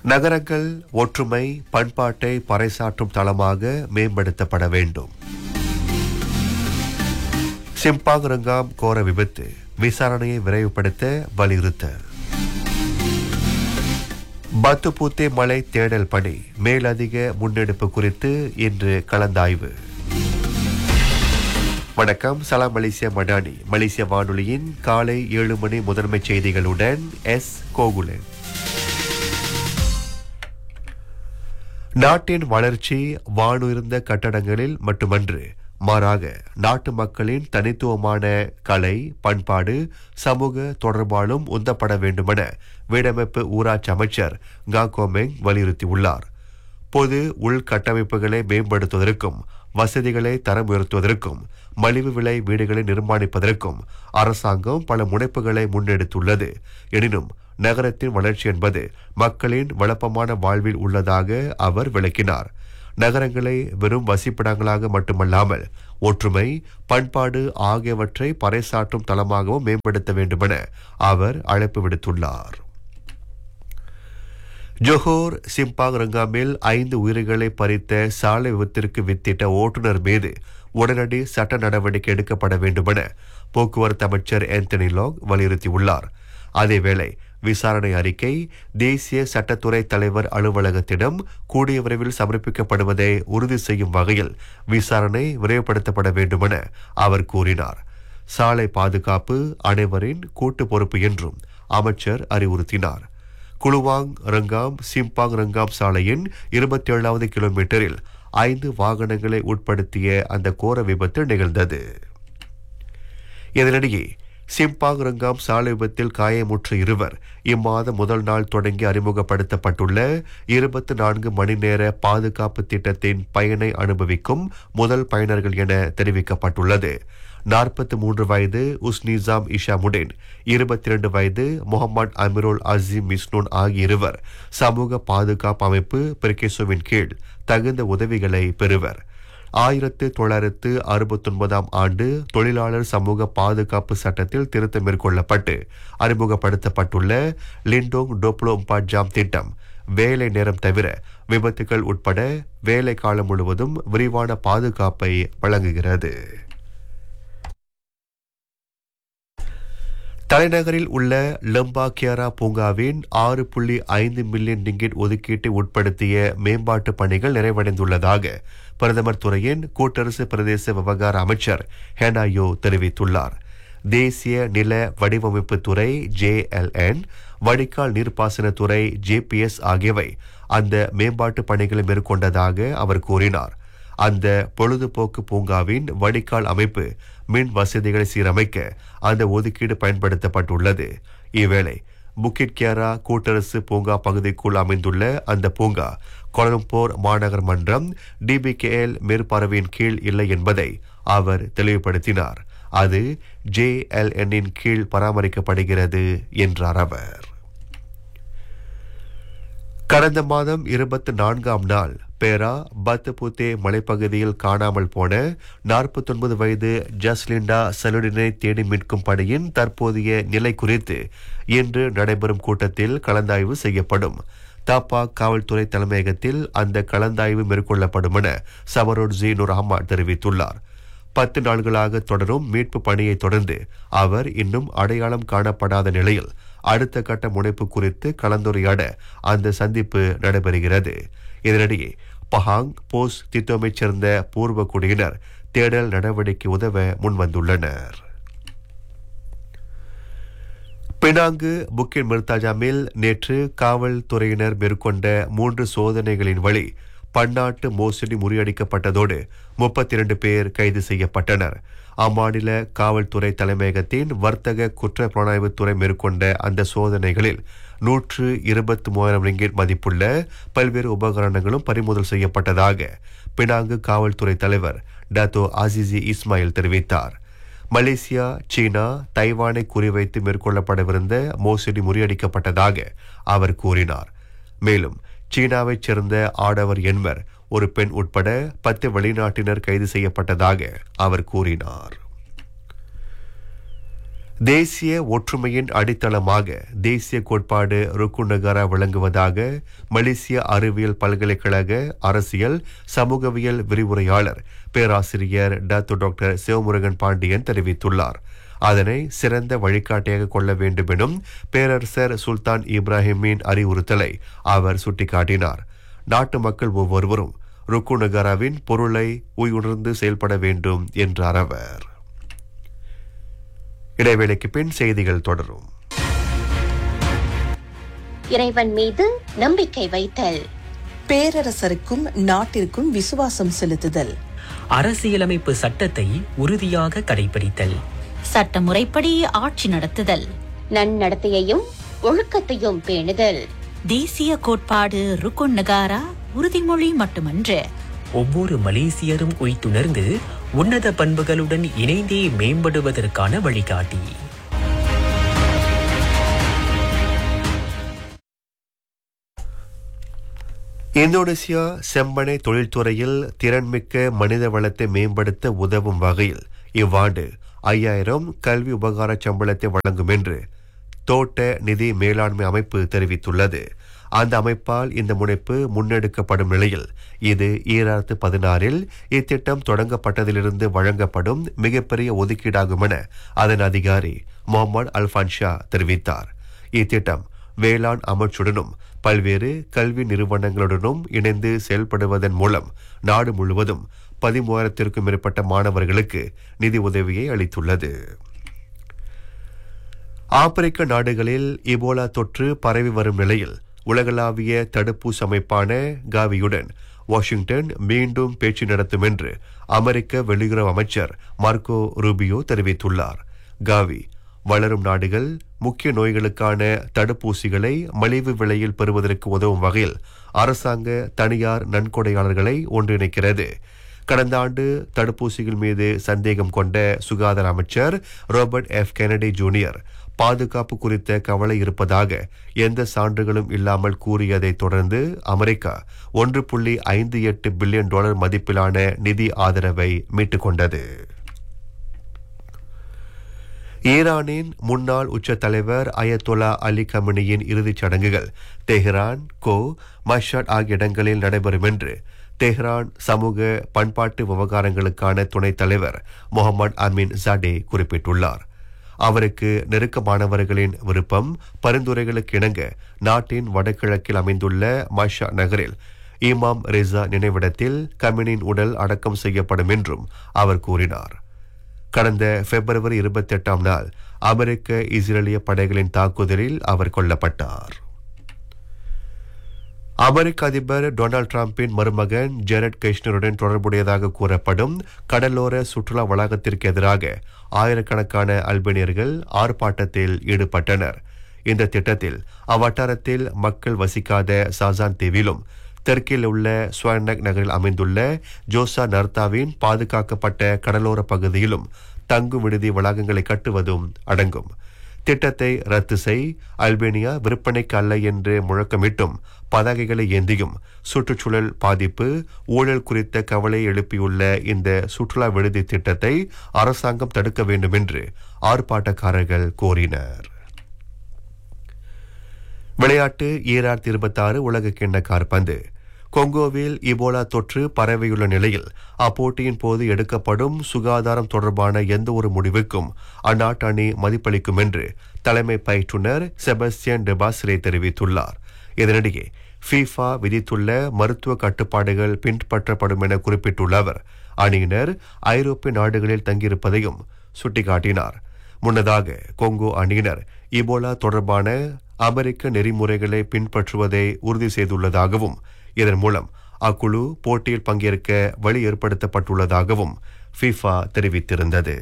நகரங்கள் ஒற்றுமை பண்பாட்டை பறைசாற்றும் தளமாக மேம்படுத்தப்பட வேண்டும் சிம்பாங் ரங்காம் கோர விபத்து விசாரணையை விரைவுபடுத்த வலியுறுத்தல் பத்துப்பூத்தே மலை தேடல் பணி மேலதிக முன்னெடுப்பு குறித்து இன்று கலந்தாய்வு வணக்கம் சலாம் மலேசியா மடானி மலேசிய வானொலியின் காலை ஏழு மணி முதன்மை செய்திகளுடன் எஸ் கோகுலன் நாட்டின் வளர்ச்சி வானுயர்ந்த கட்டடங்களில் மட்டுமன்று மாறாக நாட்டு மக்களின் தனித்துவமான கலை பண்பாடு சமூக தொடர்பாலும் உந்தப்பட வேண்டுமென வீடமைப்பு ஊராட்சி அமைச்சர் கா கோமெங் வலியுறுத்தியுள்ளார் பொது உள்கட்டமைப்புகளை மேம்படுத்துவதற்கும் வசதிகளை தரம் உயர்த்துவதற்கும் மலிவு விலை வீடுகளை நிர்மாணிப்பதற்கும் அரசாங்கம் பல முனைப்புகளை முன்னெடுத்துள்ளது எனினும் நகரத்தின் வளர்ச்சி என்பது மக்களின் வளப்பமான வாழ்வில் உள்ளதாக அவர் விளக்கினார் நகரங்களை வெறும் வசிப்பிடங்களாக மட்டுமல்லாமல் ஒற்றுமை பண்பாடு ஆகியவற்றை பறைசாற்றும் தளமாகவும் மேம்படுத்த வேண்டுமென அவர் அழைப்பு விடுத்துள்ளார் ஜொஹோர் சிம்பாங் ரங்காமில் ஐந்து உயிர்களை பறித்த சாலை விபத்திற்கு வித்திட்ட ஓட்டுநர் மீது உடனடி சட்ட நடவடிக்கை எடுக்கப்பட வேண்டுமென போக்குவரத்து அமைச்சர் ஆந்தனி லாக் வலியுறுத்தியுள்ளார் அதேவேளை விசாரணை அறிக்கை தேசிய சட்டத்துறை தலைவர் அலுவலகத்திடம் கூடிய விரைவில் சமர்ப்பிக்கப்படுவதை உறுதி செய்யும் வகையில் விசாரணை விரைவுபடுத்தப்பட வேண்டுமென அவர் கூறினார் சாலை பாதுகாப்பு அனைவரின் கூட்டு பொறுப்பு என்றும் அமைச்சர் அறிவுறுத்தினார் குளுவாங் ரங்காம் சிம்பாங் ரங்காம் சாலையின் இருபத்தி ஏழாவது கிலோமீட்டரில் ஐந்து வாகனங்களை உட்படுத்திய அந்த கோர விபத்து நிகழ்ந்தது இதனிடையே சிம்பாங் ரங்காம் சாலை விபத்தில் காயமுற்ற இருவர் இம்மாத முதல் நாள் தொடங்கி அறிமுகப்படுத்தப்பட்டுள்ள இருபத்தி நான்கு மணி நேர பாதுகாப்பு திட்டத்தின் பயனை அனுபவிக்கும் முதல் பயனர்கள் என தெரிவிக்கப்பட்டுள்ளது நாற்பத்தி மூன்று வயது உஸ்னிசாம் இஷாமுடேன் இருபத்தி இரண்டு வயது முகமது அமிருல் அசீம் மிஸ்னூன் ஆகிய இருவர் சமூக பாதுகாப்பு அமைப்பு பிரிகேசோவின் கீழ் தகுந்த உதவிகளை பெறுவர் ஆயிரத்து தொள்ளாயிரத்து அறுபத்தொன்பதாம் ஆண்டு தொழிலாளர் சமூக பாதுகாப்பு சட்டத்தில் திருத்தம் மேற்கொள்ளப்பட்டு அறிமுகப்படுத்தப்பட்டுள்ள லிண்டோங் டோப்ளோம்பா ஜாம் திட்டம் வேலை நேரம் தவிர விபத்துகள் உட்பட வேலை காலம் முழுவதும் விரிவான பாதுகாப்பை வழங்குகிறது தலைநகரில் உள்ள லம்பா கியாரா பூங்காவின் ஆறு புள்ளி ஐந்து மில்லியன் டிங்கிட் ஒதுக்கீட்டை உட்படுத்திய மேம்பாட்டு பணிகள் நிறைவடைந்துள்ளதாக பிரதமர் துறையின் கூட்டரசு பிரதேச விவகார அமைச்சர் ஹேனாயோ தெரிவித்துள்ளார் தேசிய நில வடிவமைப்பு துறை ஜேஎல்என் வடிகால் நீர்ப்பாசனத்துறை ஜேபிஎஸ் ஆகியவை அந்த மேம்பாட்டு பணிகளை மேற்கொண்டதாக அவர் கூறினார் அந்த பொழுதுபோக்கு பூங்காவின் வடிகால் அமைப்பு மின் வசதிகளை சீரமைக்க அந்த ஒதுக்கீடு பயன்படுத்தப்பட்டுள்ளது இவ்வேளை புக்கிட் கியாரா கூட்டரசு பூங்கா பகுதிக்குள் அமைந்துள்ள அந்த பூங்கா கொலம்பூர் மாநகர் மன்றம் டிபிகேஎல் மேற்பார்வையின் கீழ் இல்லை என்பதை அவர் தெளிவுபடுத்தினார் அது ஜேஎல்என்னின் கீழ் பராமரிக்கப்படுகிறது என்றார் அவர் கடந்த மாதம் இருபத்தி நான்காம் நாள் பேரா பத்துபுத்தே மலைப்பகுதியில் காணாமல் போன நாற்பத்தொன்பது வயது ஜஸ்லிண்டா சலுடினை தேடி மீட்கும் பணியின் தற்போதைய நிலை குறித்து இன்று நடைபெறும் கூட்டத்தில் கலந்தாய்வு செய்யப்படும் தாப்பா காவல்துறை தலைமையகத்தில் அந்த கலந்தாய்வு மேற்கொள்ளப்படும் என சபரோட் ஜி நூர் அஹ்மத் தெரிவித்துள்ளார் பத்து நாள்களாக தொடரும் மீட்பு பணியை தொடர்ந்து அவர் இன்னும் அடையாளம் காணப்படாத நிலையில் அடுத்த கட்ட முனைப்பு குறித்து கலந்துரையாட அந்த சந்திப்பு நடைபெறுகிறது இதனிடையே பஹாங் போஸ் திட்டோமைச் சேர்ந்த பூர்வ குடியினர் தேடல் நடவடிக்கை உதவ முன்வந்துள்ளனர் பினாங்கு புக்கின் மிர்தாஜாமில் நேற்று காவல்துறையினர் மேற்கொண்ட மூன்று சோதனைகளின் வழி பன்னாட்டு மோசடி முறியடிக்கப்பட்டதோடு முப்பத்தி இரண்டு பேர் கைது செய்யப்பட்டனர் அம்மாநில காவல்துறை தலைமையகத்தின் வர்த்தக குற்ற புலனாய்வுத்துறை மேற்கொண்ட அந்த சோதனைகளில் நூற்று இருபத்தி மூவாயிரம் ரிங்கிட் மதிப்புள்ள பல்வேறு உபகரணங்களும் பறிமுதல் செய்யப்பட்டதாக பினாங்கு காவல்துறை தலைவர் டாத்தோ அசிசி இஸ்மாயில் தெரிவித்தார் மலேசியா சீனா தைவானை குறிவைத்து மேற்கொள்ளப்படவிருந்த மோசடி முறியடிக்கப்பட்டதாக அவர் கூறினார் மேலும் சீனாவைச் சேர்ந்த ஆடவர் எண்வர் ஒரு பெண் உட்பட பத்து வெளிநாட்டினர் கைது செய்யப்பட்டதாக அவர் கூறினார் தேசிய ஒற்றுமையின் அடித்தளமாக தேசிய கோட்பாடு ருக்குநகரா விளங்குவதாக மலேசிய அறிவியல் பல்கலைக்கழக அரசியல் சமூகவியல் விரிவுரையாளர் பேராசிரியர் டாக்டர் டாக்டர் சிவமுருகன் பாண்டியன் தெரிவித்துள்ளார் அதனை சிறந்த வழிகாட்டியாக கொள்ள வேண்டும் எனும் பேரரசர் சுல்தான் இப்ராஹிமின் அறிவுறுத்தலை அவர் சுட்டிக்காட்டினார் நாட்டு மக்கள் ஒவ்வொருவரும் ருக்கு நகாராவின் பொருளை உயுணர்ந்து செயல்பட வேண்டும் என்றார் அவர் இடைவேளைக்கு பின் செய்திகள் தொடரும் இறைவன் மீது நம்பிக்கை வைத்தல் பேரரசருக்கும் நாட்டிற்கும் விசுவாசம் செலுத்துதல் அரசியலமைப்பு சட்டத்தை உறுதியாக கடைபிடித்தல் சட்டமுறைப்படி ஆட்சி நடத்துதல் நன்னடத்தையையும் ஒழுக்கத்தையும் பேணுதல் தேசிய கோட்பாடு ருக்குன் நகாரா உறுதிமொழி மட்டுமன்று ஒவ்வொரு மலேசியரும் உய்த்துணர்ந்து உன்னத பண்புகளுடன் இணைந்தே மேம்படுவதற்கான வழிகாட்டி இந்தோனேசியா செம்பனை தொழில்துறையில் திறன்மிக்க மனித வளத்தை மேம்படுத்த உதவும் வகையில் இவ்வாண்டு ஐயாயிரம் கல்வி உபகார சம்பளத்தை வழங்கும் என்று தோட்ட நிதி மேலாண்மை அமைப்பு தெரிவித்துள்ளது அந்த அமைப்பால் இந்த முனைப்பு முன்னெடுக்கப்படும் நிலையில் இது ஈராயிரத்து பதினாறில் இத்திட்டம் தொடங்கப்பட்டதிலிருந்து வழங்கப்படும் மிகப்பெரிய ஒதுக்கீடாகும் என அதன் அதிகாரி முகமது அல்பான்ஷா தெரிவித்தார் இத்திட்டம் வேளாண் அமைச்சுடனும் பல்வேறு கல்வி நிறுவனங்களுடனும் இணைந்து செயல்படுவதன் மூலம் நாடு முழுவதும் பதிமூவாயிரத்திற்கும் மேற்பட்ட மாணவர்களுக்கு நிதி உதவியை அளித்துள்ளது ஆப்பிரிக்க நாடுகளில் இபோலா தொற்று பரவி வரும் நிலையில் உலகளாவிய தடுப்பூசி அமைப்பான காவியுடன் வாஷிங்டன் மீண்டும் பேச்சு நடத்தும் என்று அமெரிக்க வெளியுறவு அமைச்சர் மார்க்கோ ரூபியோ தெரிவித்துள்ளார் காவி வளரும் நாடுகள் முக்கிய நோய்களுக்கான தடுப்பூசிகளை மலிவு விலையில் பெறுவதற்கு உதவும் வகையில் அரசாங்க தனியார் நன்கொடையாளர்களை ஒன்றிணைக்கிறது கடந்த ஆண்டு தடுப்பூசிகள் மீது சந்தேகம் கொண்ட சுகாதார அமைச்சர் ரோபர்ட் எஃப் கெனடி ஜூனியர் பாதுகாப்பு குறித்த கவலை இருப்பதாக எந்த சான்றுகளும் இல்லாமல் கூறியதை தொடர்ந்து அமெரிக்கா ஒன்று புள்ளி ஐந்து எட்டு பில்லியன் டாலர் மதிப்பிலான நிதி ஆதரவை மீட்டுக் கொண்டது ஈரானின் முன்னாள் உச்ச தலைவர் அயத்தொலா அலி கமினியின் இறுதிச் சடங்குகள் தெஹ்ரான் கோ மஷாட் ஆகிய இடங்களில் நடைபெறும் என்று தெஹ்ரான் சமூக பண்பாட்டு விவகாரங்களுக்கான துணைத் தலைவர் முகமது அமீன் ஜாடே குறிப்பிட்டுள்ளார் அவருக்கு நெருக்கமானவர்களின் விருப்பம் பரிந்துரைகளுக்கு இணங்க நாட்டின் வடகிழக்கில் அமைந்துள்ள மஷா நகரில் இமாம் ரெசா நினைவிடத்தில் கமினின் உடல் அடக்கம் செய்யப்படும் என்றும் அவர் கூறினார் கடந்த பிப்ரவரி இருபத்தி எட்டாம் நாள் அமெரிக்க இஸ்ரேலிய படைகளின் தாக்குதலில் அவர் கொல்லப்பட்டார் அமெரிக்க அதிபர் டொனால்டு டிரம்பின் மருமகன் ஜெரட் கெஷ்னருடன் தொடர்புடையதாக கூறப்படும் கடலோர சுற்றுலா வளாகத்திற்கு எதிராக ஆயிரக்கணக்கான அல்பேனியர்கள் ஆர்ப்பாட்டத்தில் ஈடுபட்டனர் இந்த திட்டத்தில் அவ்வட்டாரத்தில் மக்கள் வசிக்காத சாசான் தீவிலும் தெற்கில் உள்ள ஸ்வர்னக் நகரில் அமைந்துள்ள ஜோசா நர்தாவின் பாதுகாக்கப்பட்ட கடலோர பகுதியிலும் தங்கும் விடுதி வளாகங்களை கட்டுவதும் அடங்கும் திட்டத்தை ரத்து செய் அல்பேனியா விற்பனைக்கு அல்ல என்று முழக்கமிட்டும் பதாகைகளை ஏந்தியும் சுற்றுச்சூழல் பாதிப்பு ஊழல் குறித்த கவலை எழுப்பியுள்ள இந்த சுற்றுலா விடுதி திட்டத்தை அரசாங்கம் தடுக்க வேண்டும் என்று ஆர்ப்பாட்டக்காரர்கள் கோரினர் விளையாட்டு ஈராயிரத்தி இருபத்தி ஆறு உலக கிண்ண கார்பந்து கொங்கோவில் இபோலா தொற்று பரவியுள்ள நிலையில் அப்போட்டியின் போது எடுக்கப்படும் சுகாதாரம் தொடர்பான எந்த ஒரு முடிவுக்கும் அந்நாட்டு அணி மதிப்பளிக்கும் என்று தலைமை பயிற்றுனர் செபஸ்டியன் டெபாஸ்ரே தெரிவித்துள்ளார் இதனிடையே ஃபீஃபா விதித்துள்ள மருத்துவ கட்டுப்பாடுகள் பின்பற்றப்படும் என குறிப்பிட்டுள்ள அவர் அணியினர் ஐரோப்பிய நாடுகளில் தங்கியிருப்பதையும் சுட்டிக்காட்டினார் முன்னதாக கொங்கோ அணியினர் இபோலா தொடர்பான அமெரிக்க நெறிமுறைகளை பின்பற்றுவதை உறுதி செய்துள்ளதாகவும் இதன் மூலம் அக்குழு போட்டியில் பங்கேற்க வழி ஏற்படுத்தப்பட்டுள்ளதாகவும் ஃபிஃபா தெரிவித்திருந்தது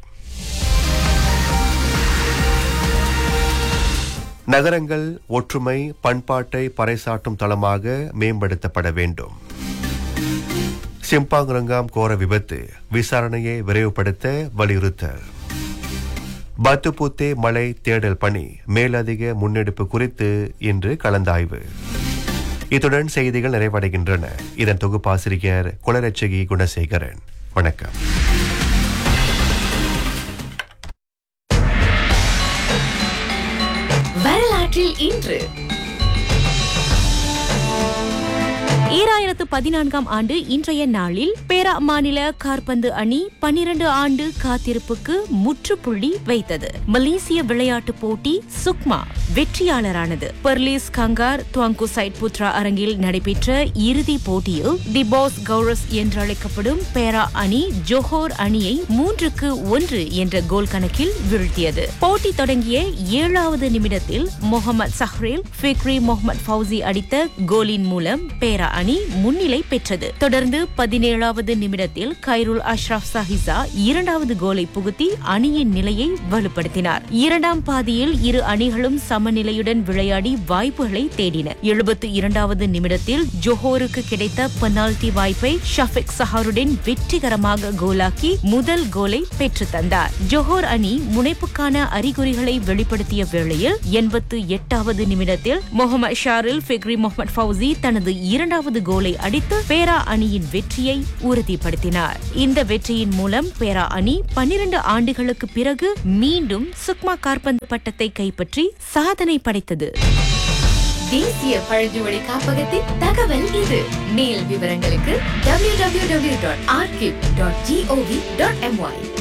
நகரங்கள் ஒற்றுமை பண்பாட்டை பறைசாட்டும் தளமாக மேம்படுத்தப்பட வேண்டும் சிம்பாங் ரங்காம் கோர விபத்து விசாரணையை விரைவுபடுத்த வலியுறுத்தல் பத்துபூத்தே மலை தேடல் பணி மேலதிக முன்னெடுப்பு குறித்து இன்று கலந்தாய்வு இத்துடன் செய்திகள் நிறைவடைகின்றன இதன் தொகுப்பாசிரியர் குலரட்சகி குணசேகரன் வணக்கம் ஈராயிரத்து பதினான்காம் ஆண்டு இன்றைய நாளில் பேரா மாநில கார்பந்து அணி பனிரண்டு ஆண்டு காத்திருப்புக்கு முற்றுப்புள்ளி வைத்தது மலேசிய விளையாட்டு போட்டி சுக்மா வெற்றியாளரானது பெர்லிஸ் கங்கார் துவாங்குசைட் புத்ரா அரங்கில் நடைபெற்ற இறுதி போட்டியில் தி பாஸ் கௌரஸ் என்றழைக்கப்படும் பேரா அணி ஜோஹோர் அணியை மூன்றுக்கு ஒன்று என்ற கோல் கணக்கில் வீழ்த்தியது போட்டி தொடங்கிய ஏழாவது நிமிடத்தில் Muhammad Sahrel Fikri Muhammad Fauzi அடித்த கோலின் மூலம் பேரா அணி முன்னிலை பெற்றது தொடர்ந்து பதினேழாவது நிமிடத்தில் கைருல் அஷ்ரப் சாஹிசா இரண்டாவது கோலை புகுத்தி அணியின் நிலையை வலுப்படுத்தினார் இரண்டாம் பாதியில் இரு அணிகளும் சமநிலையுடன் விளையாடி வாய்ப்புகளை தேடின எழுபத்து இரண்டாவது நிமிடத்தில் ஜோஹோருக்கு கிடைத்த பெனால்டி வாய்ப்பை ஷஃபிக் சஹாருடன் வெற்றிகரமாக கோலாக்கி முதல் கோலை பெற்று தந்தார் ஜோஹோர் அணி முனைப்புக்கான அறிகுறிகளை வெளிப்படுத்திய வேளையில் எண்பத்து எட்டாவது நிமிடத்தில் Muhammad Sharil Fikri Muhammad Fauzi தனது இரண்டாவது கோலை அடித்து பேரா அணியின் வெற்றியை உறுதிப்படுத்தினார் இந்த வெற்றியின் மூலம் பேரா அணி பன்னிரண்டு ஆண்டுகளுக்கு பிறகு மீண்டும் சுக்மா கார்பந்து பட்டத்தை கைப்பற்றி சாதனை படைத்தது தேசிய பழங்குடி காப்பகத்தின் தகவல் இது மேல் விவரங்களுக்கு www.archive.gov.my